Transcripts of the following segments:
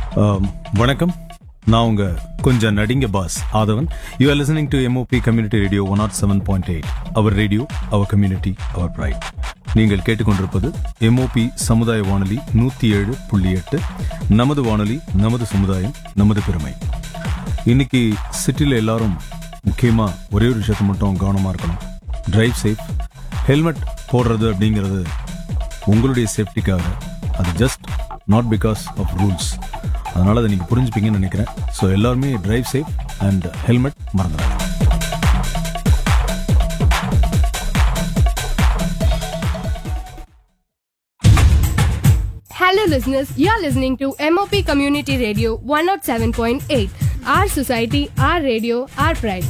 Um, வணக்கம் நான் உங்க கொஞ்சம் நடிங்க boss Aadhavan you are listening to MOP community radio one not seven point eight our radio our community our pride நீங்கள் கேட்டுக்கொண்டிருப்பது எம்ஓபி சமுதாய வானொலி நூத்தி ஏழு புள்ளி எட்டு நமது வானொலி நமது சமுதாயம் நமது பெருமை இன்னைக்கு சிட்டில எல்லாரும் முக்கியமா ஒரே ஒரு விஷயத்தை மட்டும் கவனமா இருக்கணும் டிரைவ் சேஃப் ஹெல்மெட் போடுறது அப்படிங்கிறது உங்களுடைய சேஃப்டிக்காக அது just not because of rules அதனால அதை நீங்க புரிஞ்சுப்பீங்கன்னு நினைக்கிறேன் ஸோ எல்லாருமே டிரைவ் சேஃப் அண்ட் ஹெல்மெட் மறந்துடாங்க Hello, listeners. You are listening to MOP Community Radio 107.8. Our society, our radio, our pride.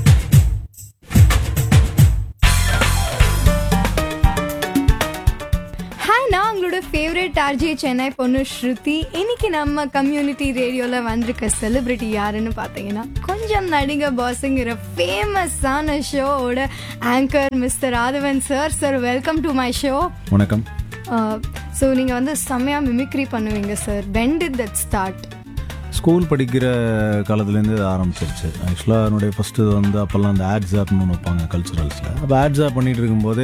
Hi நான் உங்களோட ஃபேவரட் ஆர்ஜே சென்னை பொண்ணு ஸ்ருதி இன்னைக்கு நம்ம கம்யூனிட்டி ரேடியோவில் வந்திருக்க செலிபிரிட்டி யாருன்னு பார்த்தீங்கன்னா கொஞ்சம் நடிக பாஸுங்கிற ஃபேமஸான ஷோவோட anchor mister Radhavan sir sir welcome to my show வணக்கம் ஸோ நீங்கள் வந்து செம்மையாக மிமிக்ரி பண்ணுவீங்க sir when did that start school படிக்கிற காலத்துலேருந்து இது ஆரம்பிச்சிருச்சு ஆக்சுவலாக என்னுடைய ஃபஸ்ட்டு வந்து அப்போல்லாம் அந்த ஆட்ஸ் ஆப்னு ஒன்று வைப்பாங்க கல்ச்சுரல்ஸில் அப்போ ஆட்ஸ் ஆப் பண்ணிட்டு இருக்கும்போதே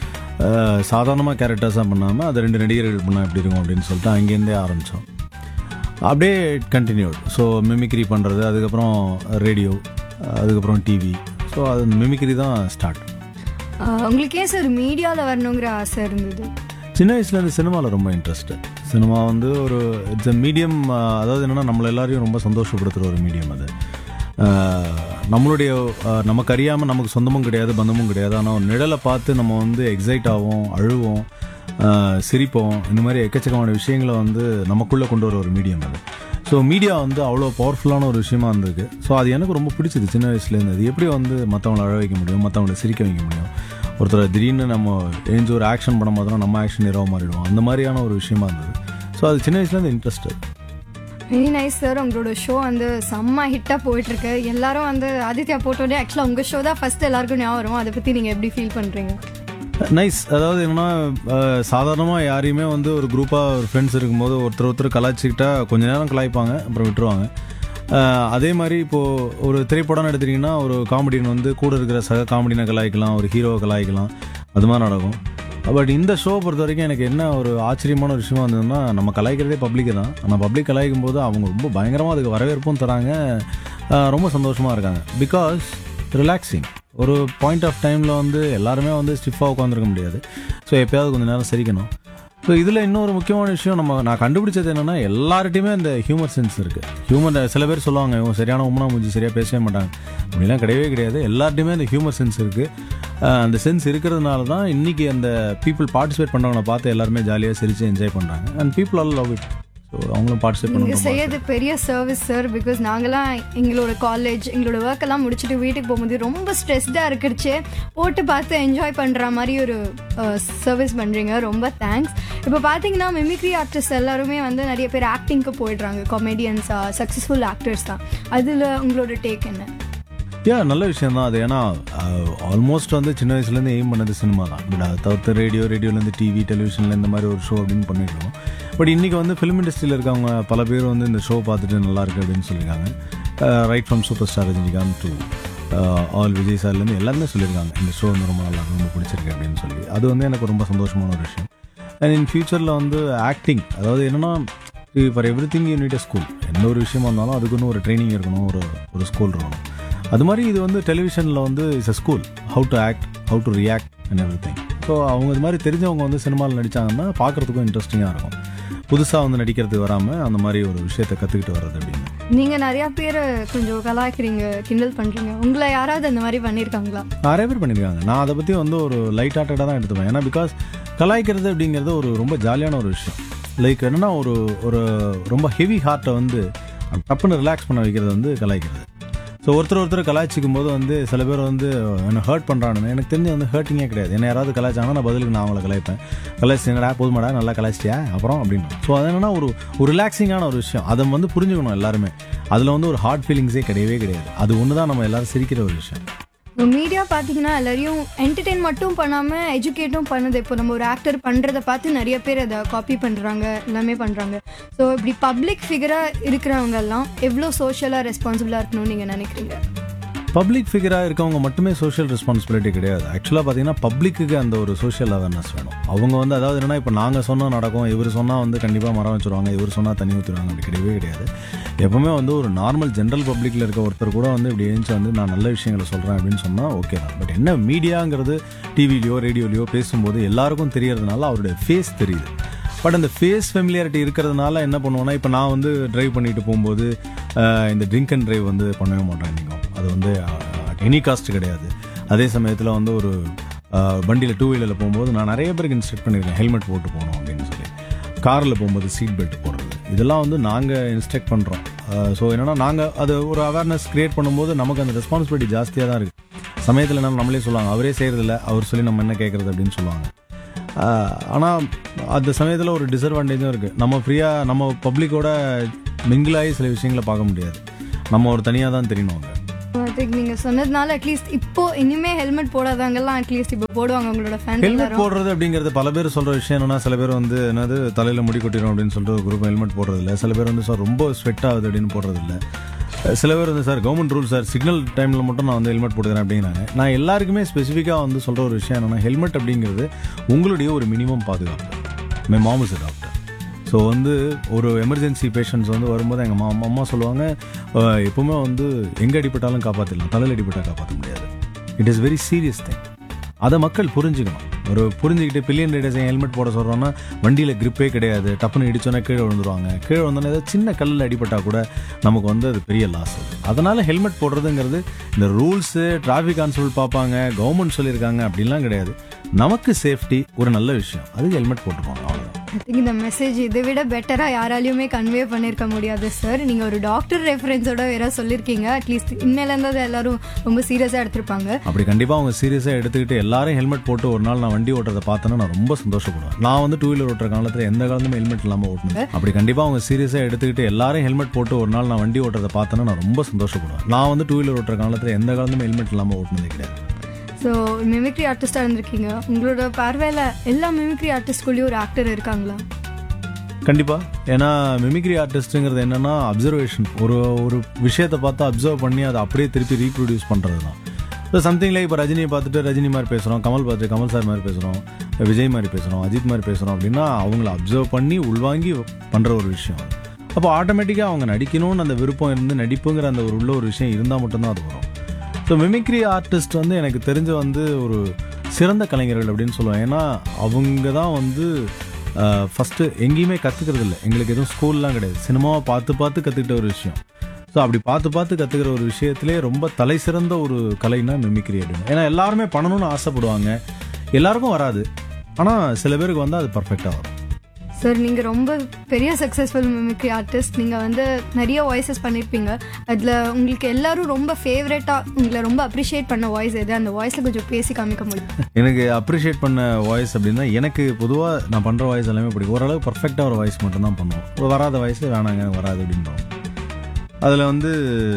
சாதாரணமாக கேரக்டர்ஸாக பண்ணாமல் அது ரெண்டு நடிகர்கள் பண்ணால் எப்படி இருக்கும் அப்படின்னு சொல்லிட்டு அங்கேருந்தே ஆரம்பித்தோம் அப்படியே கண்டினியூட் ஸோ மிமிக்ரி பண்ணுறது அதுக்கப்புறம் ரேடியோ அதுக்கப்புறம் டிவி ஸோ அது மிமிக்ரி தான் ஸ்டார்ட் உங்களுக்கு ஏன் சார் மீடியாவில் வரணுங்கிற ஆசை இருந்தது சின்ன வயசுலேருந்து சினிமாவில் ரொம்ப இன்ட்ரெஸ்ட் சினிமா வந்து ஒரு இட்ஸ் a மீடியம் அதாவது என்னென்னா நம்மளை எல்லாரையும் ரொம்ப சந்தோஷப்படுத்துகிற ஒரு மீடியம் அது அஹ், நம்மளுடைய அஹ், நமக்கு அறியாமல் நமக்கு சொந்தமும் கிடையாது பந்தமும் கிடையாது ஆனால் ஒரு நிழலை பார்த்து நம்ம வந்து எக்ஸைட் ஆவோம் அழுவோம் அஹ், சிரிப்போம் இந்த மாதிரி எக்கச்சக்கமான விஷயங்களை வந்து நமக்குள்ளே கொண்டு வர ஒரு மீடியம் அது ஸோ மீடியா வந்து அவ்வளோ பவர்ஃபுல்லான ஒரு விஷயமா இருந்திருக்கு ஸோ அது எனக்கு ரொம்ப பிடிச்சது சின்ன வயசுலேருந்து அது எப்படி வந்து மற்றவங்களை அழ வைக்க முடியும் மற்றவங்களை சிரிக்க வைக்க முடியும் ஒருத்தர் திடீர்னு நம்ம எழுந்து ஒரு ஆக்ஷன் பண்ணும் போது நம்ம ஆக்ஷன் ஹீரோவாக மாறிடுவோம் அந்த மாதிரியான ஒரு விஷயமா இருந்தது ஸோ அது சின்ன வயசுலேருந்து இன்ட்ரெஸ்ட் வெரி நைஸ் சார் உங்களோட ஷோ வந்து செம்ம ஹிட்டாக போயிட்டுருக்கு எல்லாரும் வந்து ஆதித்யா போட்டோடே ஆக்சுவலாக உங்கள் ஷோ தான் ஃபஸ்ட் எல்லாருக்கும் ஞாபகம் வரும் அதை பற்றி நீங்கள் எப்படி ஃபீல் பண்ணுறீங்க நைஸ் அதாவது என்னன்னா சாதாரணமாக யாரையுமே வந்து ஒரு குரூப்பாக ஒரு ஃப்ரெண்ட்ஸ் இருக்கும்போது ஒருத்தர் ஒருத்தர் கலாய்ச்சிக்கிட்டா கொஞ்ச நேரம் கலாய்ப்பாங்க அப்புறம் விட்டுருவாங்க அஹ், அதே மாதிரி இப்போது ஒரு திரைப்படம்னு எடுத்துட்டிங்கன்னா ஒரு காமெடியன் வந்து கூட இருக்கிற சக காமெடினை கலாய்க்கலாம் ஒரு ஹீரோவை கலாய்க்கலாம் அது மாதிரி நடக்கும் பட் இந்த ஷோ பொறுத்த வரைக்கும் எனக்கு என்ன ஒரு ஆச்சரியமான ஒரு விஷயமா இருந்ததுன்னா நம்ம கலாய்க்கிறதே பப்ளிக்கு தான் ஆனால் பப்ளிக் கலாய்க்கும் போது அவங்க ரொம்ப பயங்கரமாக அதுக்கு வரவேற்பும் தராங்க அஹ், ரொம்ப சந்தோஷமாக இருக்காங்க பிகாஸ் ரிலாக்ஸிங் ஒரு பாயிண்ட் ஆஃப் டைமில் வந்து எல்லாருமே வந்து ஸ்டிஃபாக உட்காந்துருக்க முடியாது ஸோ எப்பயாவது கொஞ்சம் நேரம் சிரிக்கணும் ஸோ இதில் இன்னொரு முக்கியமான விஷயம் நம்ம நான் கண்டுபிடிச்சது என்னென்னா எல்லார்ட்டையுமே அந்த ஹியூமர் சென்ஸ் இருக்குது ஹியூமர் சில பேர் சொல்லுவாங்க இவங்க சரியான உமனா மூஞ்சி சரியாக பேசவே மாட்டாங்க அப்படிலாம் கிடையவே கிடையாது எல்லார்ட்டையுமே அந்த ஹியூமர் சென்ஸ் இருக்குது அந்த சென்ஸ் இருக்கிறதுனால தான் இன்றைக்கி அந்த பீப்புள் பார்ட்டிசிபேட் பண்ணுறவங்கள பார்த்து எல்லாருமே ஜாலியாக சிரித்து என்ஜாய் பண்ணுறாங்க and people all love it so அவங்களும் பார்ட்டிசிபேட் நீங்க பண்ணுறாங்க செய்யறது பெரிய சர்வீஸ் சார் பிகாஸ் நாங்களாம் எங்களோட காலேஜ் எங்களோட ஒர்க் எல்லாம் முடிச்சுட்டு வீட்டுக்கு போகும்போது ரொம்ப ஸ்ட்ரெஸ்டாக இருக்கிறச்சு போட்டு பார்த்து என்ஜாய் பண்ற மாதிரி ஒரு சர்வீஸ் பண்றீங்க ரொம்ப தேங்க்ஸ் இப்போ பார்த்தீங்கன்னா மிமிக்ரி ஆர்டிஸ்ட் எல்லாருமே வந்து நிறைய பேர் ஆக்டிங்க்கு போயிடுறாங்க காமெடியன்ஸா சக்ஸஸ்ஃபுல் ஆக்டர்ஸ் தான் அதில் உங்களோட டேக் என்ன யா நல்ல விஷயம் தான் அது ஏன்னா ஆல்மோஸ்ட் வந்து சின்ன வயசுலேருந்து எய்ம் பண்ணது சினிமா தான் பட் அதை தவிர்த்து ரேடியோ ரேடியோலேருந்து டிவி டெலிவிஷனில் இந்த மாதிரி ஒரு ஷோ அப்படின்னு பண்ணிட்டு இருக்கோம் பட் இன்றைக்கி வந்து ஃபிலிம் இண்டஸ்ட்ரியில் இருக்கவங்க பல பேர் வந்து இந்த ஷோ பார்த்துட்டு நல்லா இருக்கு அப்படின்னு சொல்லியிருக்காங்க right from superstar Rajinikanth to all Vijay சார்லேருந்து எல்லாருமே சொல்லியிருக்காங்க இந்த ஷோ வந்து ரொம்ப நல்லா இருக்கு, ரொம்ப பிடிச்சிருக்கு அப்படின்னு சொல்லி அது வந்து எனக்கு ரொம்ப சந்தோஷமான ஒரு விஷயம் அண்ட் இன் ஃபியூச்சரில் வந்து ஆக்டிங் அதாவது என்னென்னா for everything unit school எந்த ஒரு விஷயமா இருந்தாலும் அதுக்குன்னு ஒரு ட்ரைனிங் இருக்கணும் ஒரு ஒரு ஸ்கூல் இருக்கணும் அது மாதிரி இது வந்து டெலிவிஷனில் வந்து it's a school how to act how to react and everything so அவங்க இது மாதிரி தெரிஞ்சவங்க வந்து சினிமாவில் நடித்தாங்கன்னா பார்க்குறதுக்கும் இன்ட்ரெஸ்டிங்காக இருக்கும் புதுசாக வந்து நடிக்கிறதுக்கு வராமல் அந்த மாதிரி ஒரு விஷயத்தை கற்றுக்கிட்டு வர்றது அப்படின்னு நீங்க நிறைய பேர் கொஞ்சம் கலாய்க்கிறீங்க கிண்டல் பண்றீங்க உங்களை யாராவது அந்த மாதிரி பண்ணியிருக்காங்களா நிறைய பேர் பண்ணியிருக்காங்க நான் அதை பற்றி வந்து ஒரு லைட் ஹார்ட்டடாக தான் எடுத்துப்பேன் ஏன்னா பிகாஸ் கலாய்க்கிறது அப்படிங்கிறது ஒரு ரொம்ப ஜாலியான ஒரு விஷயம் லைக் என்னன்னா ஒரு ஒரு ரொம்ப ஹெவி ஹார்ட்டை வந்து டப்புன்னு ரிலாக்ஸ் பண்ண வைக்கிறது வந்து கலாய்க்கிறது ஸோ ஒருத்தர் ஒருத்தர் கலாய்ச்சிக்கும் போது வந்து சில பேர் வந்து என்ன ஹர்ட் பண்ணுறானுங்க எனக்கு தெரிஞ்சு வந்து ஹர்ட்டிங்கே கிடையாது என்ன யாராவது கலாய்ச்சாங்கன்னா நான் பதிலுக்கு நான் அவங்கள கலாய்ப்பேன் கலாய்ச்சி என்னடா போதுமாடா நல்லா கலாய்ச்சிட்டியா அப்புறம் அப்படின்னு ஸோ அது என்னன்னா ஒரு ஒரு ரிலாக்ஸிங்கான ஒரு விஷயம் அதை வந்து புரிஞ்சுக்கணும் எல்லாருமே அதில் வந்து ஒரு ஹார்ட் ஃபீலிங்ஸே கிடையவே கிடையாது அது ஒன்று தான் நம்ம எல்லாரும் சிரிக்கிற ஒரு விஷயம் மீடியா பார்த்தீங்கன்னா எல்லாரையும் என்டர்டெயின் மட்டும் பண்ணாமல் எஜுகேட்டும் பண்ணுது இப்போ நம்ம ஒரு ஆக்டர் பண்ணுறத பார்த்து நிறைய பேர் அதை காப்பி பண்ணுறாங்க எல்லாமே பண்ணுறாங்க ஸோ இப்படி பப்ளிக் ஃபிகராக இருக்கிறவங்க எல்லாம் எவ்வளோ சோஷியலாக ரெஸ்பான்சிபிளாக இருக்கணும்னு நீங்கள் நினைக்கிறீங்க பப்ளிக் ஃபிகராக இருக்கவங்க மட்டுமே சோஷியல் ரெஸ்பான்சிபிலிட்டி கிடையாது ஆக்சுவலாக பார்த்தீங்கன்னா பப்ளிக்கு அந்த ஒரு சோஷியல் அவேர்னஸ் வேணும் அவங்க வந்து அதாவது என்னன்னா இப்போ நாங்கள் சொன்னால் நடக்கும் இவர் சொன்னால் வந்து கண்டிப்பாக மரம் வச்சுருவாங்க இவர் சொன்னால் தண்ணி ஊற்றுருவாங்க அப்படி கிடையவே கிடையாது எப்பவுமே வந்து ஒரு நார்மல் ஜென்ரல் பப்ளிக்கில் இருக்க ஒருத்தர் கூட வந்து இப்படி எழுந்து வந்து நான் நல்ல விஷயங்களை சொல்கிறேன் அப்படின்னு சொன்னால் ஓகே தான் பட் என்ன மீடியாங்கிறது டிவிலையோ ரேடியோலையோ பேசும்போது எல்லாருக்கும் தெரியறதுனால அவருடைய ஃபேஸ் தெரியுது பட் அந்த ஃபேஸ் ஃபெமிலியாரிட்டி இருக்கிறதுனால என்ன பண்ணுவோம்னா இப்போ நான் வந்து டிரைவ் பண்ணிட்டு போகும்போது அஹ், இந்த ட்ரிங்க் அண்ட் டிரைவ் வந்து பண்ணவே மாட்டேன் நீங்கள் அது வந்து எனி காஸ்ட் கிடையாது அதே சமயத்தில் வந்து ஒரு வண்டியில் டூ வீலரில் போகும்போது நான் நிறைய பேருக்கு இன்ஸ்ட்ரக்ட் பண்ணியிருக்கேன் ஹெல்மெட் போட்டு போகணும் அப்படின்னு சொல்லி காரில் போகும்போது சீட் பெல்ட் போடுறது இதெல்லாம் வந்து நாங்கள் இன்ஸ்ட்ரக்ட் பண்ணுறோம் ஸோ என்னன்னா நாங்கள் அது ஒரு அவேர்னஸ் கிரியேட் பண்ணும்போது நமக்கு அந்த ரெஸ்பான்சிபிலிட்டி ஜாஸ்தியாக தான் இருக்குது சமயத்தில் என்ன நம்மளே சொல்லுவாங்க அவரே செய்கிறதில்ல அவர் சொல்லி நம்ம என்ன கேட்குறது அப்படின்னு சொல்லுவாங்க ஆனால் அந்த சமயத்தில் ஒரு டிஸ்அட்வான்டேஜும் இருக்குது நம்ம ஃப்ரீயாக நம்ம பப்ளிக்கோட மிங்கிளாகி சில விஷயங்களை பார்க்க முடியாது நம்ம ஒரு தனியாக தான் தெரியணும் அங்கே அதுக்கு நீங்கள் சொன்னதுனால அட்லீஸ்ட் இப்போ இனிமே ஹெல்மெட் போடாதவங்கலாம் அட்லீஸ்ட் இப்போ போடுவாங்க உங்களோட ஃபேன் ஹெல்மெட் போடுறது அப்படிங்கிறது பல பேர் சொல்ற விஷயம் என்னன்னா சில பேர் வந்து என்னது தலையில முடி கொட்டிடும் அப்படின்னு சொல்லிட்டு ஒரு குரூப் ஹெல்மெட் போடுறது இல்ல சில பேர் வந்து சார் ரொம்ப ஸ்வெட் ஆகுது அப்படின்னு போடுறது இல்ல அஹ் சில பேர் வந்து sir government rule sir signal டைம்ல மட்டும் நான் வந்து ஹெல்மெட் போட்டுக்கிறேன் அப்படிங்கிறாங்க நான் எல்லாருக்குமே ஸ்பெசிஃபிக்காக வந்து சொல்ற ஒரு விஷயம் என்னன்னா ஹெல்மெட் அப்படிங்கிறது உங்களுடைய ஒரு மினிமம் பாதுகாப்பு my mom is doctor so வந்து ஒரு எமர்ஜென்சி பேஷண்ட்ஸ் வந்து வரும்போது எங்கள் மா அம்மா சொல்லுவாங்க அஹ், எப்பவுமே வந்து எங்கே அடிபட்டாலும் காப்பாற்றிடலாம் தலையில் அடிபட்டால் காப்பாற்ற முடியாது it is very serious thing அதை மக்கள் புரிஞ்சுக்கணும் ஒரு புரிஞ்சுக்கிட்டு பில்லியன் ரைடர்ஸ் ஹெல்மெட் போட சொல்கிறோன்னா வண்டியில் கிரிப்பே கிடையாது டப்புன்னு இடிச்சோன்னா கீழே விழுந்துருவாங்க கீழே வந்தோன்னே ஏதாவது சின்ன கல்லில் அடிபட்டால் கூட நமக்கு வந்து அது பெரிய லாஸ் அது அதனால ஹெல்மெட் போடுறதுங்கிறது இந்த ரூல்ஸு டிராஃபிக் கான்ஸ்டபிள் பார்ப்பாங்க கவர்மெண்ட் சொல்லியிருக்காங்க அப்படிலாம் கிடையாது நமக்கு சேஃப்டி ஒரு நல்ல விஷயம் அதுக்கு ஹெல்மெட் போட்டுருவாங்க அவ்வளோதான் ஐ திங்க் இந்த மெசேஜ் இதை விட பெட்டராக யாராலையுமே கன்வே பண்ணியிருக்க முடியாது சார் நீங்கள் ஒரு டாக்டர் ரெஃபரன்ஸோட வேற சொல்லியிருக்கீங்க அட்லீஸ்ட் இன்னிலேருந்து அதை எல்லாரும் ரொம்ப சீரியஸாக எடுத்திருப்பாங்க அப்படி கண்டிப்பாக அவங்க சீரியஸாக எடுத்துக்கிட்டு எல்லாரும் ஹெல்மெட் போட்டு ஒரு நாள் நான் வண்டி ஓட்டுறதை பார்த்தேன்னா நான் ரொம்ப சந்தோஷப்படுவேன் நான் வந்து டூ வீலர் ஓட்டுற காலத்தில் எந்த காலத்துமே ஹெல்மெட் இல்லாமல் ஓட்டுனேன் அப்படி கண்டிப்பாக அவங்க சீரியஸாக எடுத்துக்கிட்டு எல்லாரும் ஹெல்மெட் போட்டு ஒரு நாள் நான் வண்டி ஓட்டுறதை பார்த்தேன்னா நான் ரொம்ப சந்தோஷப்படுவேன் நான் வந்து டூ வீலர் ஓட்டுற காலத்தில் எந்த காலத்துமே ஹெல்மெட் இல்லாமல் ஓட்டுனதே கிடையாது ஸோ மிமிக்ரி ஆர்டிஸ்டாக இருந்திருக்கீங்க உங்களோட பார்வையில் எல்லா மிமிக்ரி ஆர்டிஸ்ட்குள்ளேயும் ஒரு ஆக்டர் இருக்காங்களா கண்டிப்பா ஏன்னா மிமிக்ரி ஆர்டிஸ்ட்டுங்கிறது என்னன்னா அப்சர்வேஷன் ஒரு ஒரு விஷயத்தை பார்த்து அப்சர்வ் பண்ணி அதை அப்படியே திருப்பி ரீப்ரொடியூஸ் பண்றது தான் ஸோ சம்திங் லைக் இப்போ ரஜினியை பார்த்துட்டு ரஜினி மாதிரி பேசுகிறோம் கமல் பார்த்துட்டு கமல் சார் மாதிரி பேசுகிறோம் விஜய் மாதிரி பேசுகிறோம் அஜித் மாதிரி பேசுகிறோம் அப்படின்னா அவங்கள அப்சர்வ் பண்ணி உள்வாங்கி பண்ணுற ஒரு விஷயம் அது. அப்போ ஆட்டோமேட்டிக்காக அவங்க நடிக்கணும்னு அந்த விருப்பம் இருந்து நடிப்புங்கிற அந்த ஒரு உள்ள ஒரு விஷயம் இருந்தால் மட்டும்தான் அது வரும் ஸோ மிமிக்ரி ஆர்டிஸ்ட் வந்து எனக்கு தெரிஞ்ச வந்து ஒரு சிறந்த கலைஞர்கள் அப்படின்னு சொல்லுவேன் ஏன்னா அவங்க தான் வந்து ஃபஸ்ட்டு எங்கேயுமே கற்றுக்கிறது இல்லை எங்களுக்கு எதுவும் ஸ்கூல்லாம் கிடையாது சினிமாவை பார்த்து பார்த்து கற்றுக்கிட்ட ஒரு விஷயம் ஸோ அப்படி பார்த்து பார்த்து கற்றுக்கிற ஒரு விஷயத்திலே ரொம்ப தலை சிறந்த ஒரு கலைனா மிமிக்ரி அப்படின்னு ஏன்னா எல்லாருமே பண்ணணும்னு ஆசைப்படுவாங்க எல்லாருக்கும் வராது ஆனால் சில பேருக்கு வந்து அது பர்ஃபெக்டாக வரும் சார் நீங்கள் ரொம்ப பெரிய சக்ஸஸ்ஃபுல் மிமிக்ரி ஆர்டிஸ்ட் நீங்கள் வந்து நிறைய வாய்ஸஸ் பண்ணியிருப்பீங்க அதில் உங்களுக்கு எல்லாரும் ரொம்ப ஃபேவரட்டாக உங்களை ரொம்ப அப்ரிஷியேட் பண்ண வாய்ஸ் எது அந்த வாய்ஸில் கொஞ்சம் பேசி காமிக்க முடியும் எனக்கு அப்ரிஷியேட் பண்ண வாய்ஸ் அப்படின்னா எனக்கு பொதுவாக நான் பண்ணுற வாய்ஸ் எல்லாமே பிடிக்கும் ஓரளவு பர்ஃபெக்டாக ஒரு வாய்ஸ் மட்டும் தான் பண்ணுவோம் ஒரு வராத வாய்ஸ் வேணாங்க எனக்கு வராது அப்படின்றோம் அதில் வந்து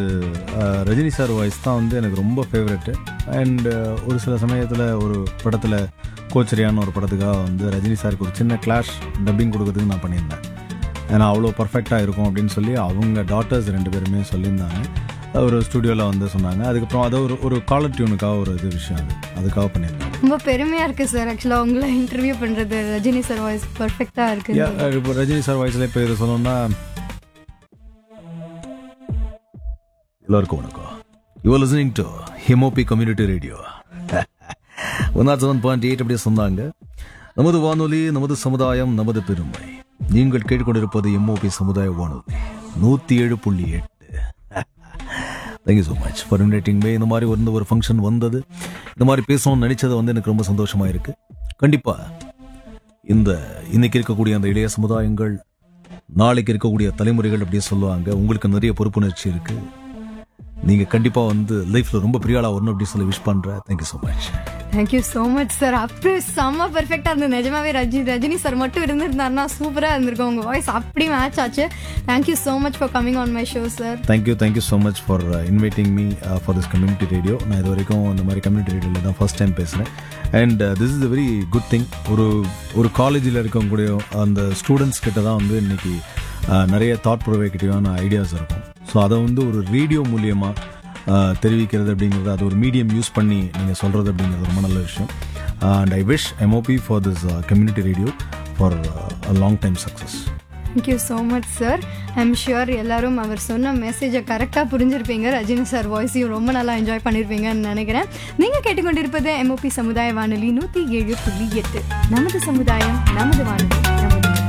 அஹ், ரஜினி சார் வாய்ஸ் தான் வந்து எனக்கு ரொம்ப ஃபேவரெட்டு அண்ட் ஒரு சில சமயத்தில் ஒரு படத்தில் கோச்சரியான்னு ஒரு படத்துக்காக வந்து ரஜினி சாருக்கு ஒரு சின்ன கிளாஷ் டப்பிங் கொடுக்கறதுக்கு நான் பண்ணியிருந்தேன் ஏன்னா அவ்வளோ பர்ஃபெக்டாக இருக்கும் அப்படின்னு சொல்லி அவங்க டாட்டர்ஸ் ரெண்டு பேருமே சொல்லியிருந்தாங்க ஒரு ஸ்டுடியோவில் வந்து சொன்னாங்க அதுக்கப்புறம் அதை ஒரு ஒரு காலர் டியூனுக்காக ஒரு இது விஷயம் அது அதுக்காக பண்ணியிருந்தாங்க ரொம்ப பெருமையாக இருக்குது சார் ஆக்சுவலாக உங்களை இன்டர்வியூ பண்ணுறது ரஜினி சார் வாய்ஸ் பர்ஃபெக்டாக இருக்குது Yeah, uh, இப்போ ரஜினி சார் வாய்ஸ்ல இப்போ இது சொல்லணும்னா எல்லாருக்கும் வணக்கம் யூ ஆர் லிசனிங் டு ஹிமோபி community radio one not seven point eight அப்படியே சொன்னாங்க நமது வானொலி நமது சமுதாயம் நமது பெருமை நீங்கள் கேட்டுக்கொண்டிருப்பது எம்ஓபி சமுதாய வானொலி நூற்றி ஏழு புள்ளி எட்டு thank you so much for inviting me இந்த மாதிரி வந்து ஒரு ஃபங்க்ஷன் வந்தது இந்த மாதிரி பேசணும்னு நினைச்சது வந்து எனக்கு ரொம்ப சந்தோஷமா இருக்கு கண்டிப்பா இந்த இன்னைக்கு இருக்கக்கூடிய அந்த இளைய சமுதாயங்கள் நாளைக்கு இருக்கக்கூடிய தலைமுறைகள் அப்படியே சொல்லுவாங்க உங்களுக்கு நிறைய பொறுப்புணர்ச்சி இருக்கு நீங்க கண்டிப்பா வந்து லைஃப்ல ரொம்ப பெரிய ஆளா வரணும் அப்படின்னு சொல்லி விஷ் பண்றேன் thank you so much thank you so much sir அப்படி செம்ம பெர்ஃபெக்டாக இருந்தது நிஜமாவே ரஜினி ரஜினி சார் மட்டும் இருந்திருந்தாருன்னா சூப்பராக இருந்திருக்கும் உங்கள் வாய்ஸ் அப்படி மேட்ச் ஆச்சு thank you so much for coming on my show sir thank you thank you so much for inviting me for this community radio நான் இது வரைக்கும் இந்த மாதிரி கம்யூனிட்டி ரேடியோவில் தான் ஃபர்ஸ்ட் டைம் பேசுகிறேன் and this is a very good thing ஒரு ஒரு காலேஜில் இருக்கக்கூடிய அந்த ஸ்டூடெண்ட்ஸ் கிட்ட தான் வந்து இன்னைக்கு uh, நிறைய தாட் ப்ரொவேக்கட்டிவான ஐடியாஸ் இருக்கும் ஸோ அதை வந்து ஒரு ரேடியோ மூலியமாக தெரிவிக்கிறது அப்படிங்கிறது அது ஒரு மீடியம் யூஸ் பண்ணி நீங்கள் சொல்கிறது அப்படிங்கிறது ரொம்ப நல்ல விஷயம் and I wish MOP for this community radio for long time success thank you so much sir I'm sure எல்லாரும் அவர் சொன்ன மெசேஜை கரெக்டாக புரிஞ்சிருப்பீங்க ரஜினி சார் வாய்ஸையும் ரொம்ப நல்லா என்ஜாய் பண்ணியிருப்பீங்கன்னு நினைக்கிறேன் நீங்கள் கேட்டுக்கொண்டிருப்பது எம்ஓபி சமுதாய வானொலி நூற்றி ஏழு புள்ளி எட்டு நமது சமுதாயம் நமது வானொலி